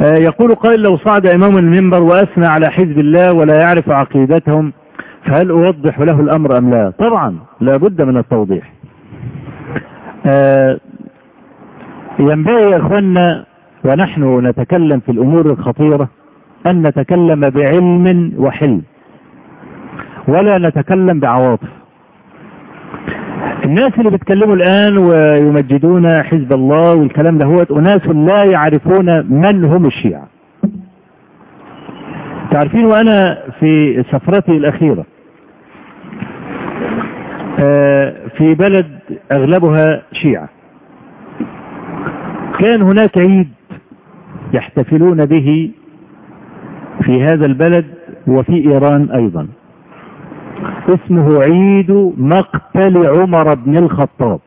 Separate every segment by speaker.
Speaker 1: يقول قائل لو صعد إمام المنبر وأثنى على حزب الله ولا يعرف عقيدتهم فهل أوضح له الأمر أم لا طبعا لا بد من التوضيح ينبغي يا أخوانا ونحن نتكلم في الأمور الخطيرة أن نتكلم بعلم وحلم ولا نتكلم بعواطف الناس اللي بيتكلموا الآن ويمجدون حزب الله والكلام ده هو أناس لا يعرفون من هم الشيعة تعرفين وأنا في سفرتي الأخيرة في بلد أغلبها شيعة كان هناك عيد يحتفلون به في هذا البلد وفي إيران أيضا اسمه عيد مقتل عمر بن الخطاب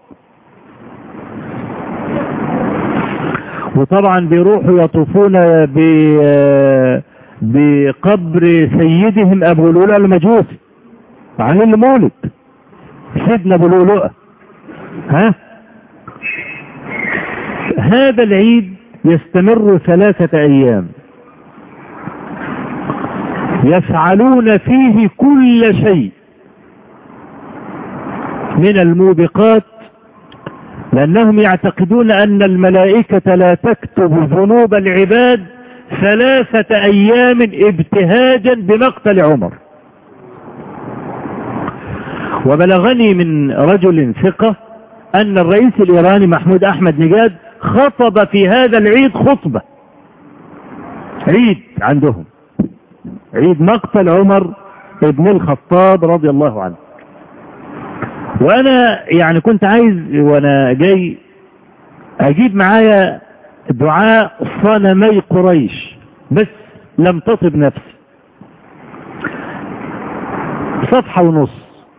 Speaker 1: وطبعا بيروحوا يطوفون بقبر سيدهم ابو لؤلؤ المجوسي عن المولد سيدنا ابو لؤلؤ ها هذا العيد يستمر ثلاثة ايام يفعلون فيه كل شيء من الموبقات لأنهم يعتقدون أن الملائكة لا تكتب ذنوب العباد ثلاثة أيام ابتهاجا بمقتل عمر وبلغني من رجل ثقة أن الرئيس الإيراني محمود أحمد نجاد خطب في هذا العيد خطبة عيد عندهم عيد مقتل عمر ابن الخطاب رضي الله عنه وانا يعني كنت عايز وانا جاي اجيب معايا دعاء صنمي قريش بس لم تطب نفسي صفحة ونص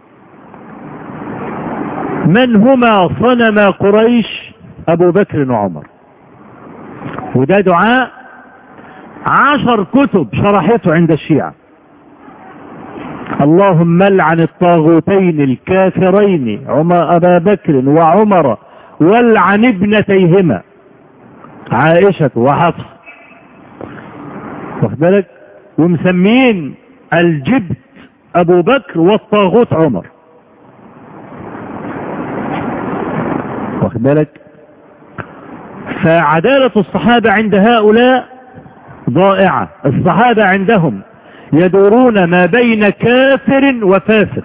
Speaker 1: من هما صنم قريش ابو بكر وعمر وده دعاء عشر كتب شرحته عند الشيعة اللهم لعن الطاغوتين الكافرين عمر أبا بكر وعمر والعن ابنتيهما عائشة وحفص واخد بالك ومسميين الجبت أبو بكر والطاغوت عمر واخد بالك فعدالة الصحابة عند هؤلاء ضائعة الصحابة عندهم يدورون ما بين كافر وفاسق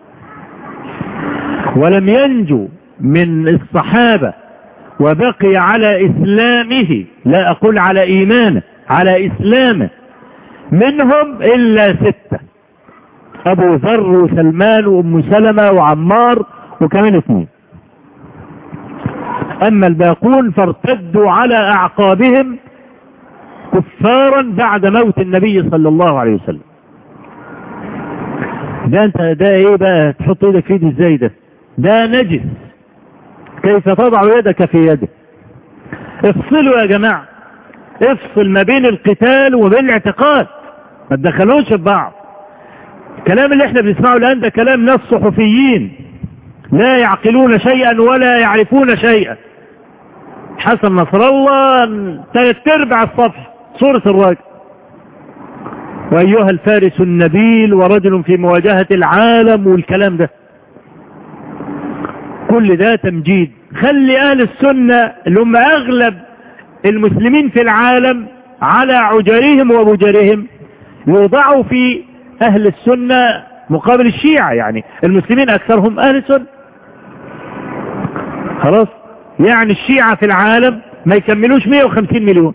Speaker 1: ولم ينجو من الصحابة وبقي على إسلامه لا أقول على إيمانه على إسلامه منهم إلا ستة أبو ذر وسلمان وأم سلمة وعمار وكمان اثنين أما الباقون فارتدوا على أعقابهم كفارا بعد موت النبي صلى الله عليه وسلم ده انت ده ايه بقى تحط ايدك في ايدي ازاي ده ده نجس كيف تضع يدك في يده افصلوا يا جماعة افصل ما بين القتال وبين الاعتقاد ما تدخلوش في بعض الكلام اللي احنا بنسمعه الان ده كلام ناس صحفيين لا يعقلون شيئا ولا يعرفون شيئا حسن نصر الله ثلاث ارباع الصفحه صورة الراجل وأيها الفارس النبيل ورجل في مواجهة العالم والكلام ده كل ده تمجيد خلي أهل السنة اللي هم أغلب المسلمين في العالم على عجرهم وبجرهم يوضعوا في أهل السنة مقابل الشيعة يعني المسلمين أكثرهم أهل السنة خلاص يعني الشيعة في العالم ما يكملوش 150 مليون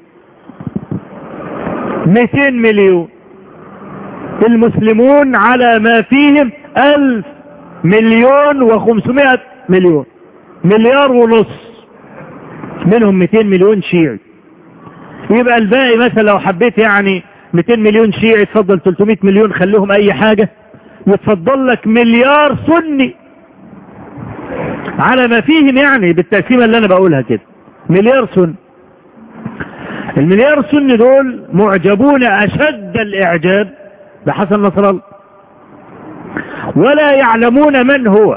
Speaker 1: 200 مليون المسلمون على ما فيهم ألف مليون وخمسمائة مليون مليار ونص منهم 200 مليون شيعي يبقى الباقي مثلا لو حبيت يعني 200 مليون شيعي تفضل 300 مليون خليهم اي حاجة يتفضل لك مليار سني على ما فيهم يعني بالتقسيمة اللي انا بقولها كده مليار سني المليار سني دول معجبون اشد الاعجاب بحسن نصر الله ولا يعلمون من هو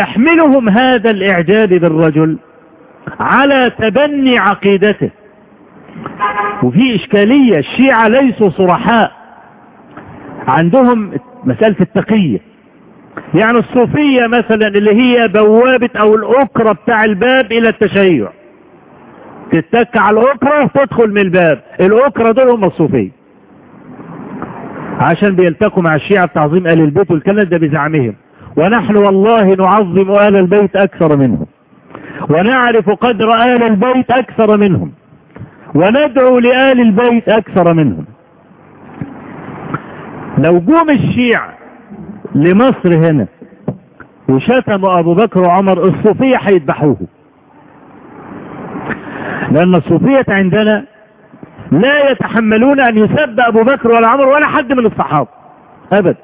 Speaker 1: فيحملهم هذا الاعجاب بالرجل على تبني عقيدته وفي إشكالية الشيعة ليسوا صرحاء عندهم مسألة التقية يعني الصوفية مثلا اللي هي بوابة أو الأكرة بتاع الباب إلى التشيع تتك على الأكرة تدخل من الباب الأكرة دول هم الصوفية عشان بيلتقوا مع الشيعة بتعظيم آل البيت والكلام ده بزعمهم ونحن والله نعظم آل البيت أكثر منهم ونعرف قدر آل البيت أكثر منهم وندعو لآل البيت أكثر منهم لو جوم الشيعة لمصر هنا وشتموا أبو بكر وعمر الصوفية هيذبحوه لأن الصوفية عندنا لا يتحملون أن يسب أبو بكر ولا عمر ولا حد من الصحابة أبدا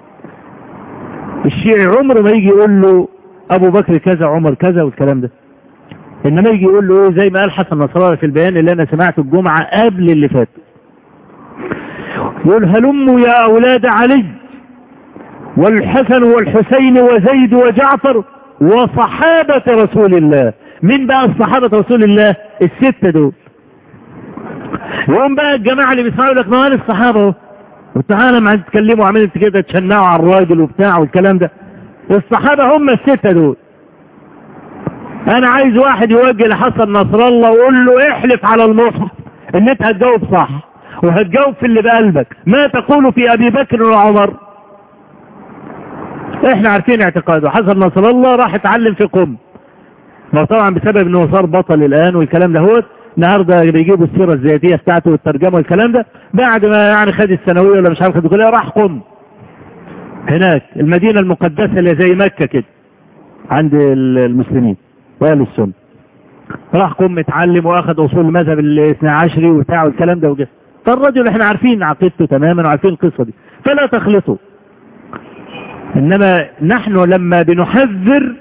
Speaker 1: الشيعي عمره ما يجي يقول له أبو بكر كذا عمر كذا والكلام ده إنما يجي يقول له إيه زي ما قال حسن نصر الله في البيان اللي أنا سمعته الجمعة قبل اللي فات يقول هلموا يا أولاد علي والحسن والحسين وزيد وجعفر وصحابة رسول الله من بقى الصحابة رسول الله الستة دول يقوم بقى الجماعة اللي بيسمعوا لك ما الصحابة اهو وتعالى ما تتكلموا عملت كده تشنعوا على الراجل وبتاع والكلام ده الصحابة هم الستة دول انا عايز واحد يوجه لحسن نصر الله ويقول له احلف على المصحف ان انت هتجاوب صح وهتجاوب في اللي بقلبك ما تقول في ابي بكر وعمر احنا عارفين اعتقاده حسن نصر الله راح اتعلم في قم ما طبعا بسبب انه صار بطل الان والكلام ده هو النهارده بيجيبوا السيره الذاتيه بتاعته والترجمه والكلام ده بعد ما يعني خد الثانويه ولا مش عارف خد الكليه راح قم هناك المدينه المقدسه اللي زي مكه كده عند المسلمين واهل السنه راح قم اتعلم واخد اصول المذهب الاثنى عشري وبتاع والكلام ده وكده فالرجل احنا عارفين عقيدته تماما وعارفين القصه دي فلا تخلطوا انما نحن لما بنحذر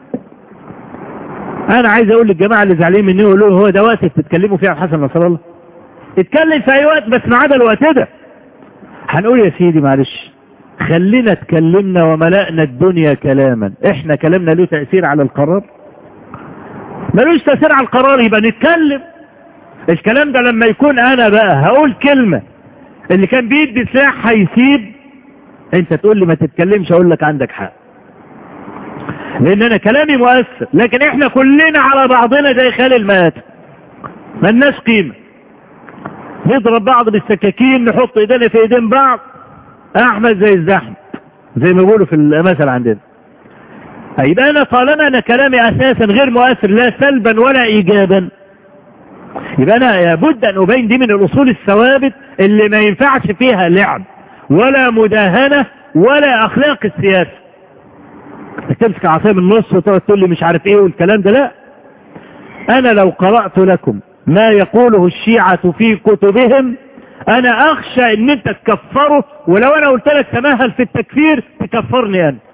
Speaker 1: انا عايز اقول للجماعه اللي زعلانين مني يقول لهم هو ده وقت بتتكلموا فيه عن حسن نصر الله اتكلم في اي وقت بس ما عدا الوقت ده هنقول يا سيدي معلش خلينا اتكلمنا وملأنا الدنيا كلاما احنا كلامنا له تأثير على القرار ملوش تأثير على القرار يبقى نتكلم الكلام ده لما يكون انا بقى هقول كلمة اللي كان بيدي سلاح هيسيب انت تقول لي ما تتكلمش اقول لك عندك حق لان انا كلامي مؤثر لكن احنا كلنا على بعضنا زي خال المات ما الناس قيمة نضرب بعض بالسكاكين نحط ايدينا في ايدين بعض احمد زي الزحم زي ما بيقولوا في المثل عندنا يبقى انا طالما انا كلامي اساسا غير مؤثر لا سلبا ولا ايجابا يبقى انا لابد ان ابين دي من الاصول الثوابت اللي ما ينفعش فيها لعب ولا مداهنة ولا اخلاق السياسة تمسك عصايه من النص وتقعد تقول لي مش عارف ايه والكلام ده لا انا لو قرأت لكم ما يقوله الشيعة في كتبهم انا اخشى ان انت تكفره ولو انا قلت لك تمهل في التكفير تكفرني انا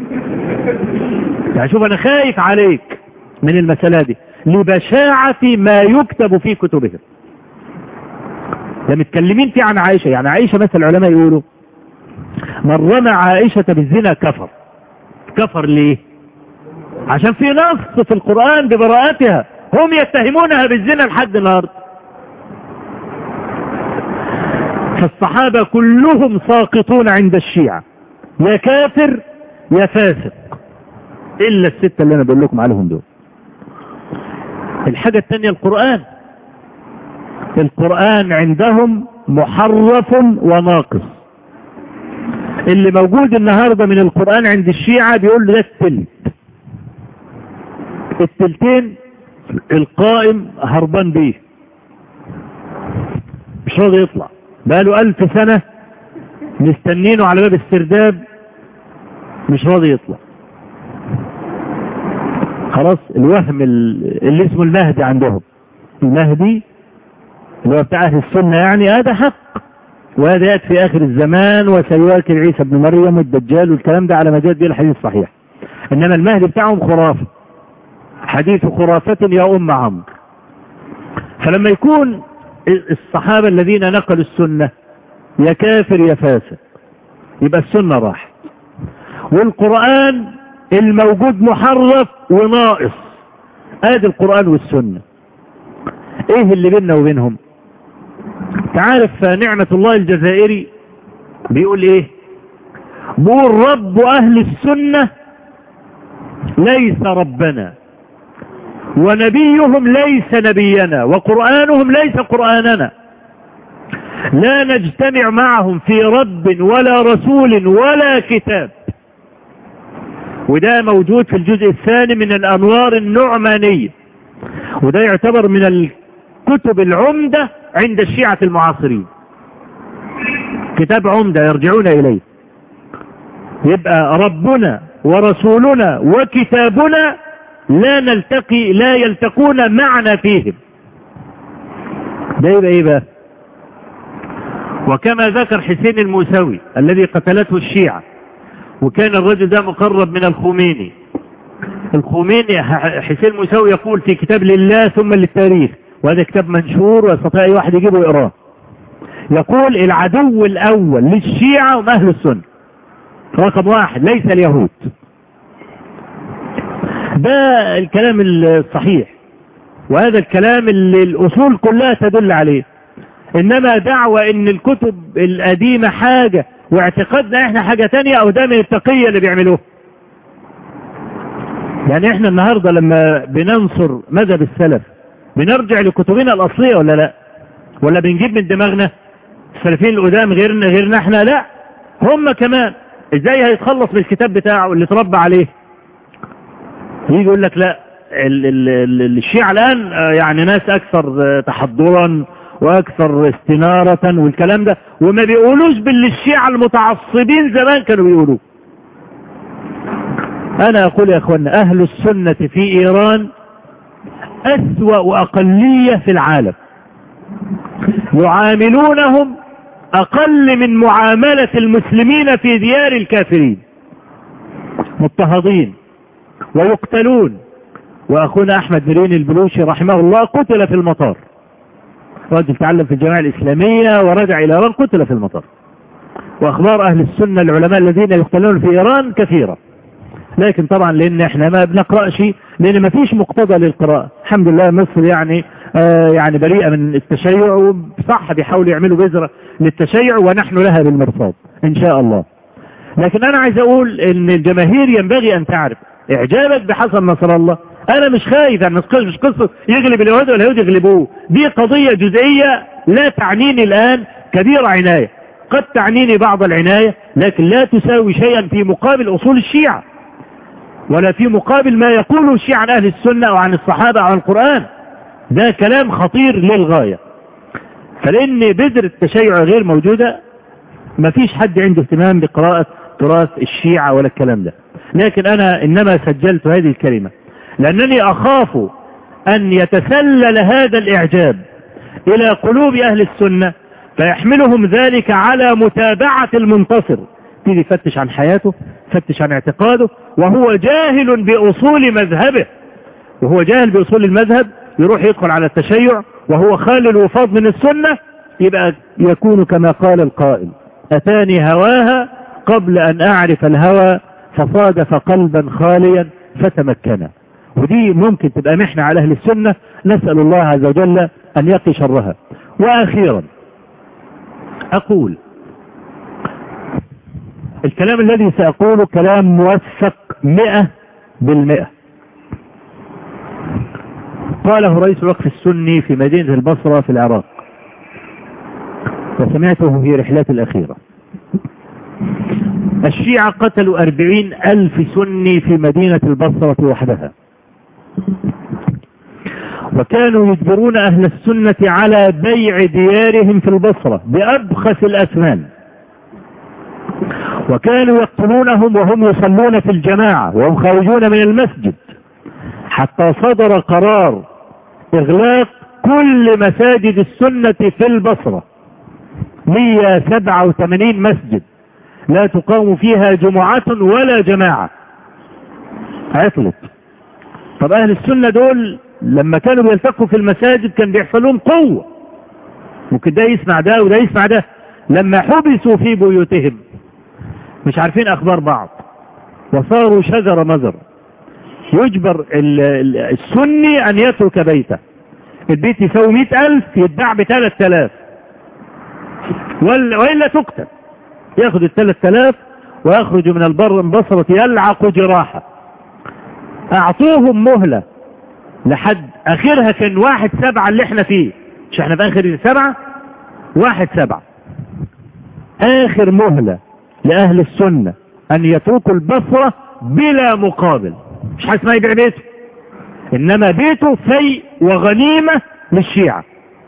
Speaker 1: يعني شوف انا خايف عليك من المسألة دي لبشاعة ما يكتب في كتبهم ده متكلمين فيه عن عائشة يعني عائشة مثل العلماء يقولوا من رمى عائشة بالزنا كفر كفر ليه عشان في نص في القرآن ببراءتها هم يتهمونها بالزنا لحد النهارده فالصحابة كلهم ساقطون عند الشيعة يا كافر يا فاسق إلا الستة اللي أنا بقول لكم عليهم دول الحاجة الثانية القرآن القرآن عندهم محرف وناقص اللي موجود النهاردة من القرآن عند الشيعة بيقول ده التلت التلتين القائم هربان بيه مش راضي يطلع بقاله ألف سنة مستنينه على باب السرداب مش راضي يطلع خلاص الوهم اللي اسمه المهدي عندهم المهدي اللي هو بتاع اهل السنة يعني هذا حق وهذا يأتي في آخر الزمان وسيواكل عيسى بن مريم والدجال والكلام ده على ما جاءت به الحديث الصحيح إنما المهدي بتاعهم خرافة حديث خرافة يا أم عمرو فلما يكون الصحابة الذين نقلوا السنة يا كافر يا فاسق يبقى السنة راح والقرآن الموجود محرف وناقص ادي القرآن والسنة ايه اللي بيننا وبينهم تعرف نعمة الله الجزائري بيقول ايه بيقول رب اهل السنة ليس ربنا ونبيهم ليس نبينا وقرآنهم ليس قرآننا لا نجتمع معهم في رب ولا رسول ولا كتاب وده موجود في الجزء الثاني من الأنوار النعمانية وده يعتبر من الكتب العمدة عند الشيعة المعاصرين كتاب عمدة يرجعون إليه يبقى ربنا ورسولنا وكتابنا لا نلتقي لا يلتقون معنا فيهم ده يبقى ايه بقى وكما ذكر حسين الموسوي الذي قتلته الشيعة وكان الرجل ده مقرب من الخميني الخميني حسين الموسوي يقول في كتاب لله ثم للتاريخ وهذا كتاب منشور ويستطيع اي واحد يجيبه ويقراه يقول العدو الاول للشيعة هم اهل السنة رقم واحد ليس اليهود ده الكلام الصحيح وهذا الكلام اللي الأصول كلها تدل عليه إنما دعوة إن الكتب القديمة حاجة واعتقادنا إحنا حاجة تانية أو ده من التقية اللي بيعملوه يعني إحنا النهاردة لما بننصر مذهب السلف بنرجع لكتبنا الأصلية ولا لا ولا بنجيب من دماغنا السلفيين القدام غيرنا غيرنا إحنا لا هم كمان إزاي هيتخلص من الكتاب بتاعه اللي اتربى عليه يجي يقول لك لا ال ال ال الشيعة الآن يعني ناس أكثر تحضرا وأكثر استنارة والكلام ده وما بيقولوش باللي الشيعة المتعصبين زمان كانوا بيقولوه أنا أقول يا أخوانا أهل السنة في إيران أسوأ أقلية في العالم يعاملونهم أقل من معاملة المسلمين في ديار الكافرين مضطهدين ويقتلون وأخونا أحمد مرين البلوشي رحمه الله قتل في المطار رجل تعلم في الجامعة الإسلامية ورجع إلى إيران قتل في المطار وأخبار أهل السنة العلماء الذين يقتلون في إيران كثيرة لكن طبعا لأن احنا ما بنقرأش لأن ما فيش مقتضى للقراءة الحمد لله مصر يعني آه يعني بريئة من التشيع وصح بيحاولوا يعملوا بذرة للتشيع ونحن لها بالمرصاد إن شاء الله لكن أنا عايز أقول إن الجماهير ينبغي أن تعرف إعجابك بحسن نصر الله أنا مش خايف يعني مش قصة يغلب اليهود واليهود يغلبوه دي قضية جزئية لا تعنيني الآن كبير عناية قد تعنيني بعض العناية لكن لا تساوي شيئا في مقابل أصول الشيعة ولا في مقابل ما يقوله الشيعة عن أهل السنة أو عن الصحابة أو عن القرآن ده كلام خطير للغاية فلأن بذر التشيع غير موجودة ما فيش حد عنده اهتمام بقراءة تراث الشيعة ولا الكلام ده لكن أنا إنما سجلت هذه الكلمة لأنني أخاف أن يتسلل هذا الإعجاب إلى قلوب أهل السنة فيحملهم ذلك على متابعة المنتصر يبتدي يفتش عن حياته يفتش عن اعتقاده وهو جاهل بأصول مذهبه وهو جاهل بأصول المذهب يروح يدخل على التشيع وهو خال الوفاض من السنة يبقى يكون كما قال القائل أتاني هواها قبل أن أعرف الهوى فصادف قلبا خاليا فتمكن ودي ممكن تبقى محنة على أهل السنة نسأل الله عز وجل أن يقي شرها وأخيرا أقول الكلام الذي سأقوله كلام موثق مئة بالمئة قاله رئيس الوقف السني في مدينة البصرة في العراق وسمعته في رحلات الأخيرة الشيعة قتلوا أربعين ألف سني في مدينة البصرة وحدها وكانوا يجبرون أهل السنة على بيع ديارهم في البصرة بأبخس الأثمان وكانوا يقتلونهم وهم يصلون في الجماعة وهم خارجون من المسجد حتى صدر قرار إغلاق كل مساجد السنة في البصرة 187 مسجد لا تقام فيها جمعة ولا جماعة عطلت طب أهل السنة دول لما كانوا بيلتقوا في المساجد كان بيحصل لهم قوة ممكن ده يسمع ده وده يسمع ده لما حبسوا في بيوتهم مش عارفين أخبار بعض وصاروا شجر مزر يجبر السني أن يترك بيته البيت يساوي مئة ألف يتباع بثلاث آلاف وإلا تقتل ياخذ الثلاث آلاف ويخرج من البر البصرة يلعق جراحة أعطوهم مهلة لحد آخرها كان واحد سبعة اللي احنا فيه مش احنا في آخر سبعة واحد سبعة آخر مهلة لأهل السنة أن يتركوا البصرة بلا مقابل مش حاسس ما يبيع بيته إنما بيته في وغنيمة للشيعة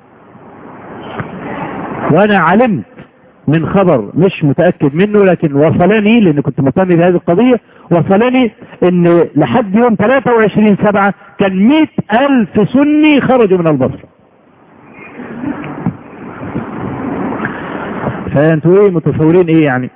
Speaker 1: وأنا علمت من خبر مش متأكد منه لكن وصلني لأن كنت مهتم بهذه القضية وصلني أن لحد يوم 23 سبعة كان 100 ألف سني خرجوا من البصرة فأنتوا إيه متصورين إيه يعني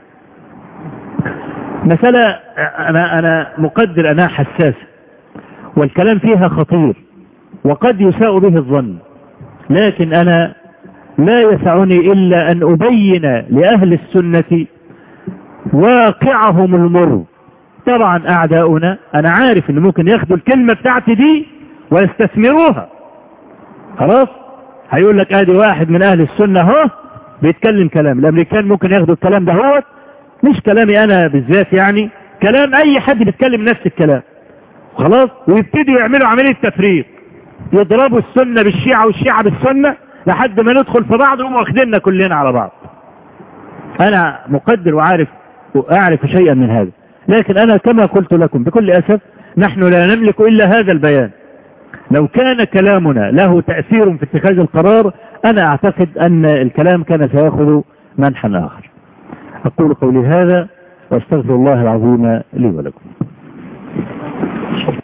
Speaker 1: مسألة أنا, أنا مقدر أنها حساسة والكلام فيها خطير وقد يساء به الظن لكن أنا لا يسعني إلا أن أبين لأهل السنة واقعهم المر طبعا أعداؤنا أنا عارف أن ممكن ياخدوا الكلمة بتاعتي دي ويستثمروها خلاص هيقول لك ادي واحد من اهل السنة اهو بيتكلم كلام الامريكان ممكن ياخدوا الكلام ده هو مش كلامي انا بالذات يعني كلام اي حد بيتكلم نفس الكلام خلاص ويبتدوا يعملوا عملية تفريق يضربوا السنة بالشيعة والشيعة بالسنة لحد ما ندخل في بعض وهم واخديننا كلنا على بعض انا مقدر وعارف واعرف شيئا من هذا لكن انا كما قلت لكم بكل اسف نحن لا نملك الا هذا البيان لو كان كلامنا له تأثير في اتخاذ القرار انا اعتقد ان الكلام كان سيأخذ منحا اخر اقول قولي هذا واستغفر الله العظيم لي ولكم